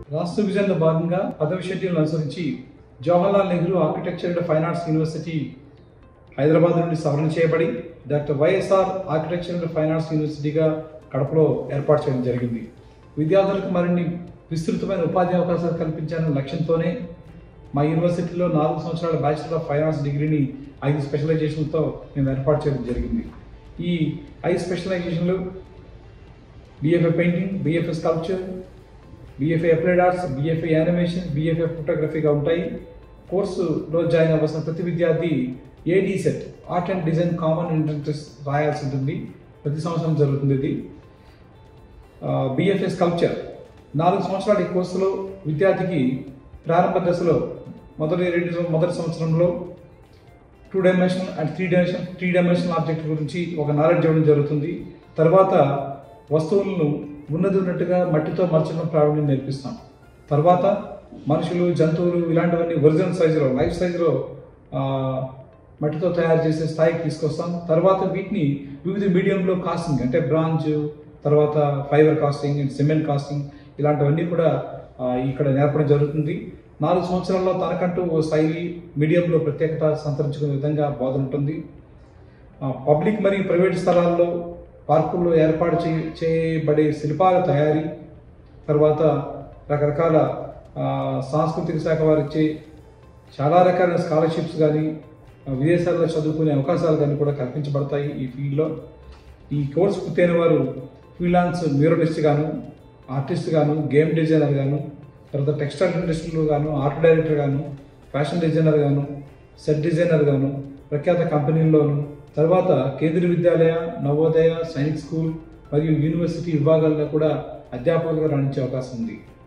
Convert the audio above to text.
రాష్ట్ర విభజనలో భాగంగా పదవి షెడ్యూల్ను అనుసరించి Jawaharlal Nehru architecture and fine arts university Hyderabad నుండి సవరణ చేయబడి doctor YSR architecture and fine arts యూనివర్సిటీగా కడపలో ఏర్పాటు చేయడం జరిగింది విద్యార్థులకు మరిన్ని విస్తృతమైన ఉపాధి అవకాశాలు కల్పించాలనే లక్ష్యంతోనే మా యూనివర్సిటీలో నాలుగు సంవత్సరాల బ్యాచిలర్ ఆఫ్ ఫైన్ ఆర్ట్స్ డిగ్రీని ఐదు స్పెషలైజేషన్లతో మేము ఏర్పాటు చేయడం జరిగింది ఈ ఐదు స్పెషలైజేషన్లు BFA painting BFA sculpture BFA applied arts BFA animation BFA ఫోటోగ్రఫీగా ఉంటాయి కోర్సులో జాయిన్ అవ్వాల్సిన ప్రతి విద్యార్థి AD CET art and design common entrance రాయాల్సి ఉంటుంది ప్రతి సంవత్సరం జరుగుతుంది ఇది బిఎఫ్ఏ స్కల్ప్చర్ నాలుగు సంవత్సరాల ఈ కోర్సులో విద్యార్థికి ప్రారంభ దశలో మొదటి రెండు మొదటి సంవత్సరంలో two dimensional and three dimension three dimensional object గురించి ఒక నాలెడ్జ్ ఇవ్వడం జరుగుతుంది తర్వాత వస్తువులను ఉన్నది ఉన్నట్టుగా మట్టితో మర్చడం ప్రారంభం నేర్పిస్తాం తర్వాత మనుషులు జంతువులు ఇలాంటివన్నీ ఒరిజినల్ సైజులో లైఫ్ సైజులో ఆ, మట్టితో తయారు చేసే స్థాయికి తీసుకొస్తాం తర్వాత వీటిని వివిధ మీడియంలో కాస్టింగ్ అంటే బ్రాంజ్ తర్వాత fibre casting and cement casting ఇలాంటివన్నీ కూడా ఆ, ఇక్కడ నేర్పడం జరుగుతుంది నాలుగు సంవత్సరాల్లో తనకంటూ ఓ శైలి మీడియంలో ప్రత్యేకత సంతరించుకునే విధంగా బోధన ఉంటుంది ఆ, పబ్లిక్ మరియు ప్రైవేట్ స్థలాల్లో పార్కుల్లో ఏర్పాటు చే చేయబడే శిల్పాల తయారీ తర్వాత రకరకాల ఆ, సాంస్కృతిక శాఖ వారు ఇచ్చే చాలా రకాల స్కాలర్షిప్స్ కానీ విదేశాల్లో చదువుకునే అవకాశాలు కానీ కూడా కల్పించబడతాయి ఈ ఫీల్డ్లో ఈ కోర్స్ పూర్తయిన వారు ఫ్రీలాన్స్ మ్యూరలిస్ట్ గాను ఆర్టిస్ట్ గాను గేమ్ డిజైనర్ గాను తర్వాత టెక్స్టైల్ ఇండస్ట్రీలో గాను ఆర్ట్ డైరెక్టర్ గాను ఫ్యాషన్ డిజైనర్ గాను సెట్ డిజైనర్ గాను ప్రఖ్యాత కంపెనీల్లోను తర్వాత కేంద్రీయ విద్యాలయ నవోదయ సైనిక్ స్కూల్ మరియు యూనివర్సిటీ విభాగాల్లో కూడా అధ్యాపకులుగా రాణించే అవకాశం ఉంది